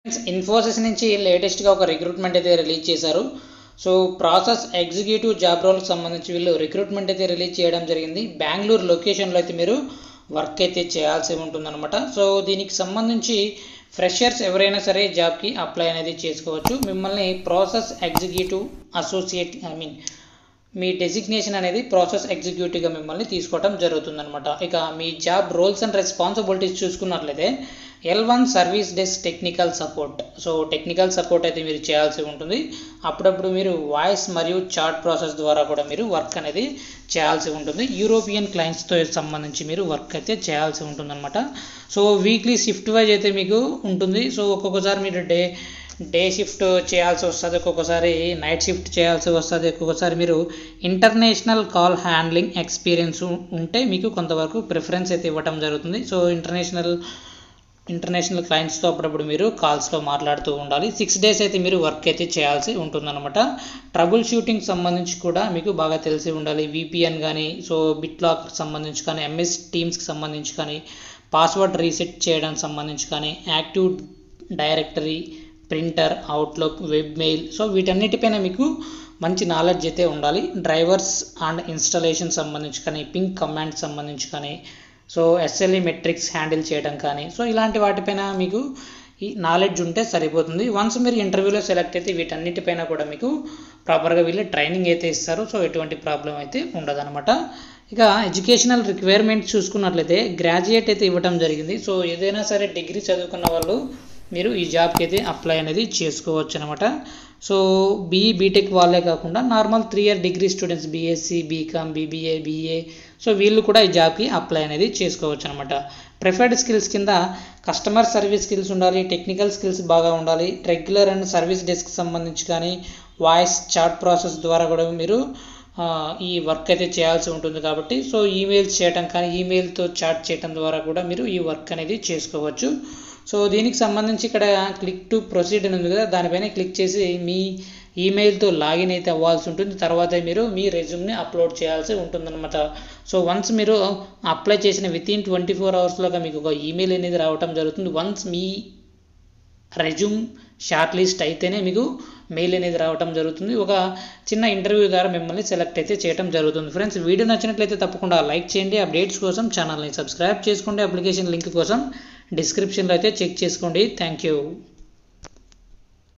ఇన్ఫోసిస్ నుంచి లేటెస్ట్గా ఒక రిక్రూట్మెంట్ అయితే రిలీజ్ చేశారు సో ప్రాసెస్ ఎగ్జిక్యూటివ్ జాబ్ రోల్కి సంబంధించి వీళ్ళు రిక్రూట్మెంట్ అయితే రిలీజ్ చేయడం జరిగింది బెంగళూరు లొకేషన్లో అయితే మీరు వర్క్ అయితే చేయాల్సి ఉంటుందన్నమాట సో దీనికి సంబంధించి ఫ్రెషర్స్ ఎవరైనా సరే జాబ్కి అప్లై అనేది చేసుకోవచ్చు మిమ్మల్ని process executive associate I mean మీ డెసిగ్నేషన్ అనేది ప్రాసెస్ ఎగ్జిక్యూటివ్గా మిమ్మల్ని తీసుకోవడం జరుగుతుందన్నమాట ఇక మీ జాబ్ రోల్స్ అండ్ రెస్పాన్సిబిలిటీస్ చూసుకున్నట్లయితే L one service desk technical support so technical support అయితే మీరు చేయాల్సి ఉంటుంది అప్పుడప్పుడు మీరు వాయిస్ మరియు చాట్ ప్రాసెస్ ద్వారా కూడా మీరు వర్క్ అనేది చేయాల్సి ఉంటుంది యూరోపియన్ క్లయింట్స్తో సంబంధించి మీరు వర్క్ అయితే చేయాల్సి ఉంటుందన్నమాట సో వీక్లీ షిఫ్ట్ వైజ్ అయితే మీకు ఉంటుంది సో ఒక్కొక్కసారి మీరు డే డే షిఫ్ట్ చేయాల్సి వస్తుంది ఒక్కొక్కసారి నైట్ షిఫ్ట్ చేయాల్సి వస్తుంది ఒక్కొక్కసారి మీరు ఇంటర్నేషనల్ కాల్ హ్యాండ్లింగ్ ఎక్స్పీరియన్స్ ఉంటే మీకు కొంతవరకు ప్రిఫరెన్స్ అయితే ఇవ్వటం జరుగుతుంది సో ఇంటర్నేషనల్ ఇంటర్నేషనల్ క్లయింట్స్తో అప్పుడప్పుడు మీరు కాల్స్లో మాట్లాడుతూ ఉండాలి సిక్స్ డేస్ అయితే మీరు వర్క్ అయితే చేయాల్సి ఉంటుందన్నమాట ట్రబుల్ షూటింగ్ సంబంధించి కూడా మీకు బాగా తెలిసి ఉండాలి విపిఎన్ కానీ సో బిట్లాక్ సంబంధించి కానీ ఎంఎస్ టీమ్స్కి సంబంధించి కానీ పాస్వర్డ్ రీసెట్ చేయడానికి సంబంధించి కానీ active directory printer Outlook web mail so వీటన్నిటిపైన మీకు మంచి నాలెడ్జ్ అయితే ఉండాలి డ్రైవర్స్ అండ్ ఇన్స్టాలేషన్ సంబంధించి కానీ పింక్ కమాండ్ సంబంధించి కానీ సో ఎస్ఎల్ఈ మెట్రిక్స్ హ్యాండిల్ చేయడం కానీ సో ఇలాంటి వాటిపైన మీకు ఈ నాలెడ్జ్ ఉంటే సరిపోతుంది వన్స్ మీరు ఇంటర్వ్యూలో సెలెక్ట్ అయితే వీటన్నిటిపైన కూడా మీకు ప్రాపర్గా వీళ్ళు ట్రైనింగ్ అయితే ఇస్తారు సో ఎటువంటి ప్రాబ్లం అయితే ఉండదన్నమాట ఇక ఎడ్యుకేషనల్ రిక్వైర్మెంట్స్ చూసుకున్నట్లయితే గ్రాడ్యుయేట్ అయితే ఇవ్వడం జరిగింది సో ఏదైనా సరే డిగ్రీ చదువుకున్న వాళ్ళు మీరు ఈ జాబ్కి అయితే అప్లై అనేది చేసుకోవచ్చు అనమాట సో బీఈ బీటెక్ వాళ్ళే కాకుండా normal three year degree students B Sc B Com BBA BA so వీళ్ళు కూడా ఈ జాబ్కి అప్లై అనేది చేసుకోవచ్చు అనమాట ప్రిఫర్డ్ స్కిల్స్ కింద కస్టమర్ సర్వీస్ స్కిల్స్ ఉండాలి టెక్నికల్ స్కిల్స్ బాగా ఉండాలి రెగ్యులర్ అండ్ సర్వీస్ డెస్క్ సంబంధించి కానీ వాయిస్ చాట్ ప్రాసెస్ ద్వారా కూడా మీరు ఈ వర్క్ అయితే చేయాల్సి ఉంటుంది కాబట్టి సో ఈమెయిల్స్ చేయటం కానీ ఈమెయిల్తో చాట్ చేయటం ద్వారా కూడా మీరు ఈ వర్క్ అనేది చేసుకోవచ్చు సో దీనికి సంబంధించి ఇక్కడ క్లిక్ టు ప్రొసీడ్ అని ఉంది కదా దానిపైన క్లిక్ చేసి మీ ఈమెయిల్తో లాగిన్ అయితే అవ్వాల్సి ఉంటుంది తర్వాత మీరు మీ రెజ్యూమ్ని అప్లోడ్ చేయాల్సి ఉంటుందన్నమాట సో వన్స్ మీరు అప్లై చేసిన విత్ ఇన్ ట్వంటీ ఫోర్ అవర్స్లోగా మీకు ఒక ఈమెయిల్ అనేది రావటం జరుగుతుంది వన్స్ మీ రెజ్యూమ్ షార్ట్ లిస్ట్ అయితేనే మీకు మెయిల్ అనేది రావటం జరుగుతుంది ఒక చిన్న ఇంటర్వ్యూ ద్వారా మిమ్మల్ని సెలెక్ట్ అయితే చేయడం జరుగుతుంది ఫ్రెండ్స్ వీడియో నచ్చినట్లయితే తప్పకుండా లైక్ చేయండి అప్డేట్స్ కోసం ఛానల్ని సబ్స్క్రైబ్ చేసుకోండి అప్లికేషన్ లింక్ కోసం డిస్క్రిప్షన్లో అయితే చెక్ చేసుకోండి థ్యాంక్ యూ